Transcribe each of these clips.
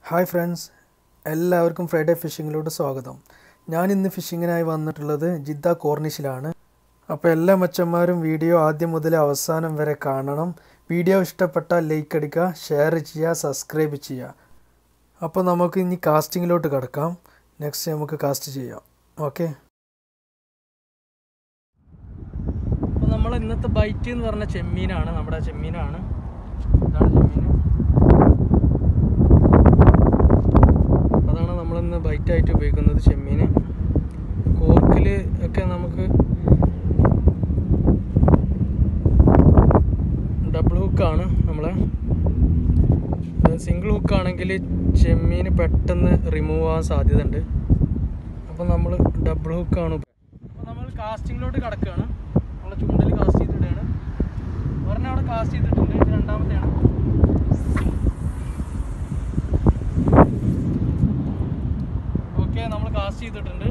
Hi friends എല്ലാവർക്കും Friday ഫിഷിങ്ങിലോട്ട് സ്വാഗതം ഞാൻ ഇന്ന് ഫിഷിങ്ങിനായി വന്നിട്ടുള്ളത് ജിദ്ദ കോർണിഷിലാണ് അപ്പോൾ എല്ലാ മച്ചന്മാരും വീഡിയോ ആദ്യം മുതൽ അവസാനം വരെ കാണണം വീഡിയോ ഇഷ്ടപ്പെട്ടാൽ ലൈക്ക് അടിക്കുക ഷെയർ ചെയ്യുക സബ്സ്ക്രൈബ് ചെയ്യുക അപ്പോൾ നമുക്ക് ഇനി കാസ്റ്റിങ്ങിലോട്ട് കിടക്കാം നെക്സ്റ്റ് നമുക്ക് കാസ്റ്റ് ചെയ്യാം ഓക്കെ അപ്പോൾ നമ്മൾ ഇന്നത്തെ ബൈറ്റ് എന്ന് പറഞ്ഞ ചെമ്മീനാണ് നമ്മുടെ ചെമ്മീനാണ് ഇതാണ് ചെമ്മീൻ അതാണ് നമ്മളിന്ന് ബൈറ്റായിട്ട് ഉപയോഗിക്കുന്നത് ചെമ്മീൻ കോർക്കിൽ ഒക്കെ നമുക്ക് ഡബിൾ ഹുക്കാണ് നമ്മളെ സിംഗിൾ ഹുക്കാണെങ്കിൽ ചെമ്മീൻ പെട്ടെന്ന് റിമൂവ് ആവാൻ സാധ്യത ഉണ്ട് അപ്പോൾ നമ്മൾ ഡബിൾ ഹുക്കാണ് അപ്പോൾ നമ്മൾ കാസ്റ്റിങ്ങിലോട്ട് കിടക്കുകയാണ് നമ്മൾ ചൂണ്ടൽ കാസ്റ്റ് ചെയ്തിടുകയാണ് ഒരെണ്ണം അവിടെ കാസ്റ്റ് ചെയ്തിട്ടുണ്ട് ഇത് രണ്ടാമത്തെയാണ് ഓക്കെ നമ്മൾ കാസ്റ്റ് ചെയ്തിട്ടുണ്ട്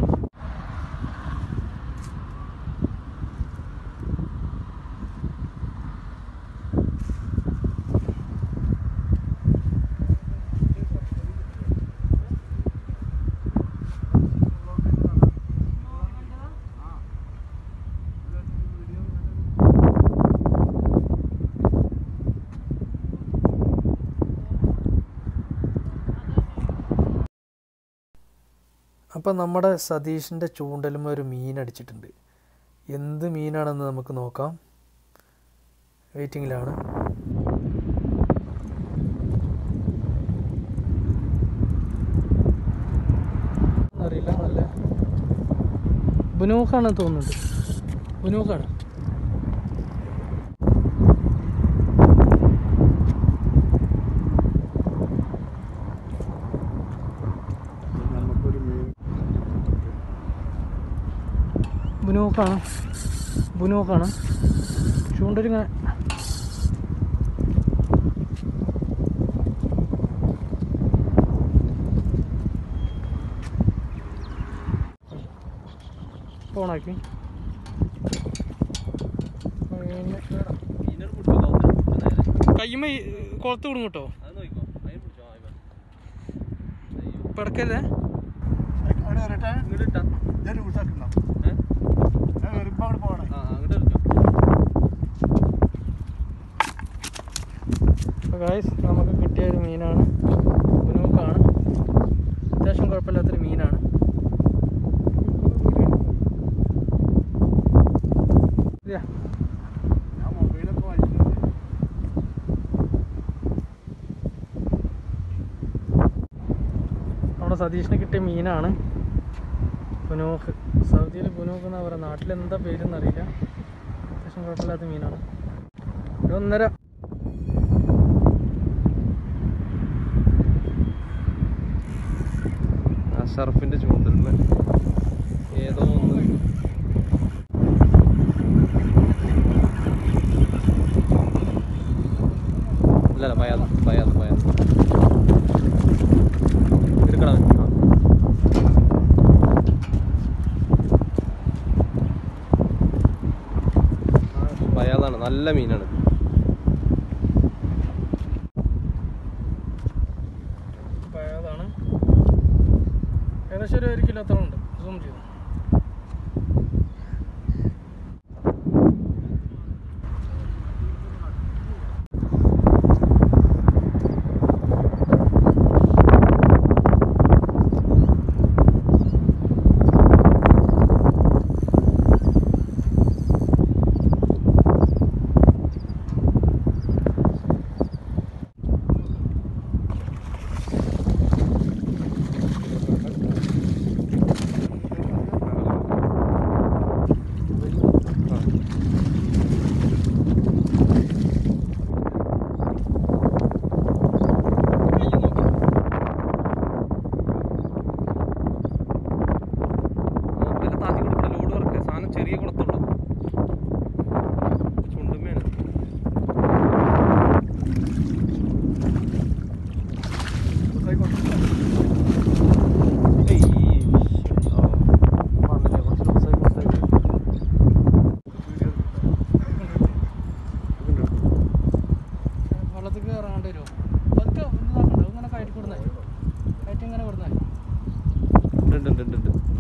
അപ്പം നമ്മുടെ സതീഷിൻ്റെ ചൂണ്ടലും ഒരു മീൻ അടിച്ചിട്ടുണ്ട് എന്ത് മീനാണെന്ന് നമുക്ക് നോക്കാം വെയിറ്റിങ്ങിലാണ് അറിയില്ല നല്ല ബുനൂക്കാണ് തോന്നുന്നുണ്ട് ബുനൂക്കാണ് ബുനൂക്കാണ് ബുനൂക്കാണ് ചൂണ്ടലിങ്ങനെ ഓണാക്കി കയ്യുമ്മ കുളത്ത് വിടും കേട്ടോ പിടക്കല്ലേ ഗായ്സ് നമുക്ക് കിട്ടിയ ഒരു മീനാണ് ബുനൂക്കാണ് അത്യാവശ്യം കുഴപ്പമില്ലാത്തൊരു മീനാണ് ഇതാ. നമ്മുടെ സതീഷിന് കിട്ടിയ മീനാണ് ബുനോക്ക് സൗദിയിൽ ബുനോക്ക് എന്നാ പറയുക നാട്ടിൽ എന്താ പേരെന്ന് അറിയില്ല അത്യാവശ്യം കുഴപ്പമില്ലാത്ത മീനാണ് ഒരു ഒന്നര ഷർഫിന്റെ ചൂണ്ടലിന് ഏതോ ഒന്ന് ഇല്ലല്ല പയാത് പയാത് പയാത് എടുക്കണം പയാതാണ് നല്ല മീനാണ് പഴയതാണ് ഏകദേശം ഒരു ഒരു കിലോത്തോളം ഉണ്ട് സൂം ചെയ്തു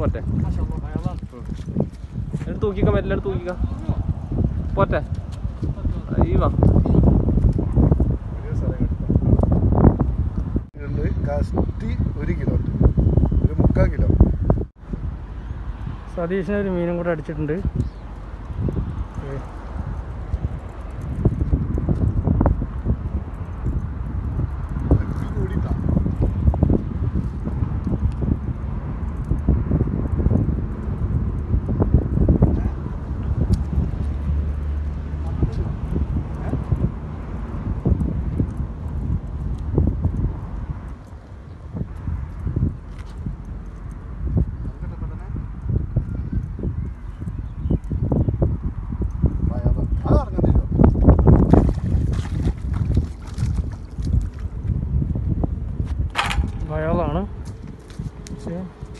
പോട്ടെ എടുത്ത് തൂക്കിക്കാം എല്ലാം എടുത്ത് തൂക്കിക്കാം പോട്ടെ ഈ വാ വലിയ സ്ഥലം കേട്ടോ ഉണ്ട് കഷ്ടി ഒരു കിലോ ഒരു മുക്കാൽ കിലോ സതീഷിന് ഒരു മീനും കൂടെ അടിച്ചിട്ടുണ്ട് ഏ. അഞ്ച് കൂടിയിട്ടാ അത് ഇറങ്ങുന്നില്ലോ വയാളാണ് പക്ഷേ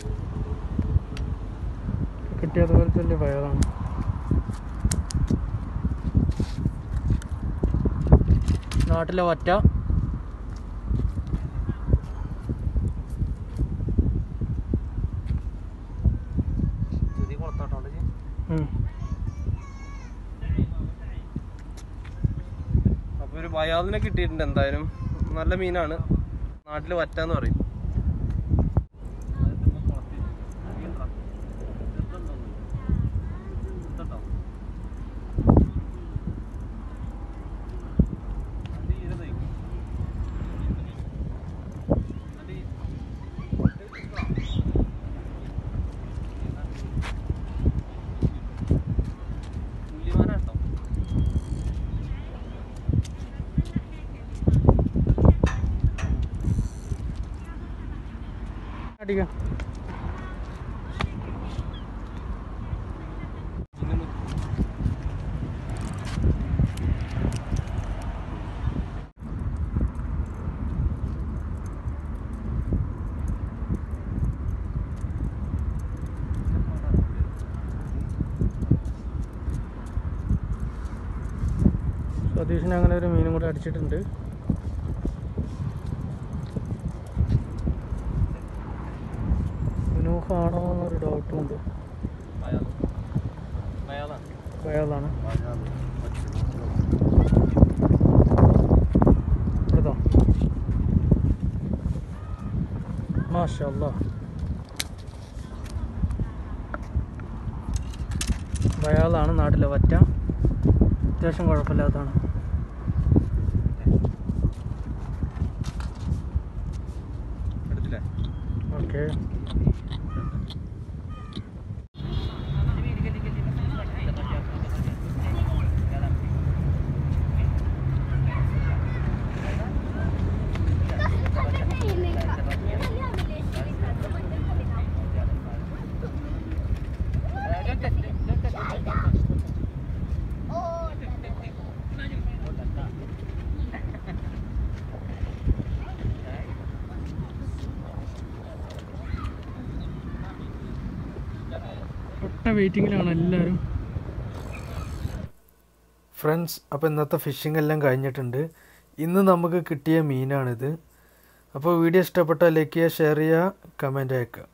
കിട്ടിയതുപോലത്തെ വലിയ വയാളാണ് നാട്ടിലെ വറ്റ ഉം. അപ്പൊ ഒരു വയാതിനെ കിട്ടിയിട്ടുണ്ട് എന്തായാലും നല്ല മീനാണ് നാട്ടില് വറ്റാന്ന് പറയും അടിക്കാം സതീഷിന് അങ്ങനെ ഒരു മീനും കൂടെ അടിച്ചിട്ടുണ്ട് വിനോഹാണോ എന്നൊരു ഡൗട്ടും ഉണ്ട് വയാളാണ് എടുത്തോ മാഷാ അല്ലാ വയാളാണ് നാട്ടിലെ വറ്റ അത്യാവശ്യം കുഴപ്പമില്ലാത്തതാണ് എടുത്തില്ലേ ഓക്കെ ഒട്ട വെയിറ്റിങ്ങിലാണ് എല്ലാവരും ഫ്രണ്ട്സ് അപ്പോൾ ഇന്നത്തെ ഫിഷിംഗ് എല്ലാം കഴിഞ്ഞിട്ടുണ്ട് ഇന്ന് നമുക്ക് കിട്ടിയ മീനാണിത് അപ്പോൾ വീഡിയോ ഇഷ്ടപ്പെട്ടാൽ ലൈക്ക് ചെയ്യുക ഷെയർ ചെയ്യുക കമൻറ്റ് അയക്കുക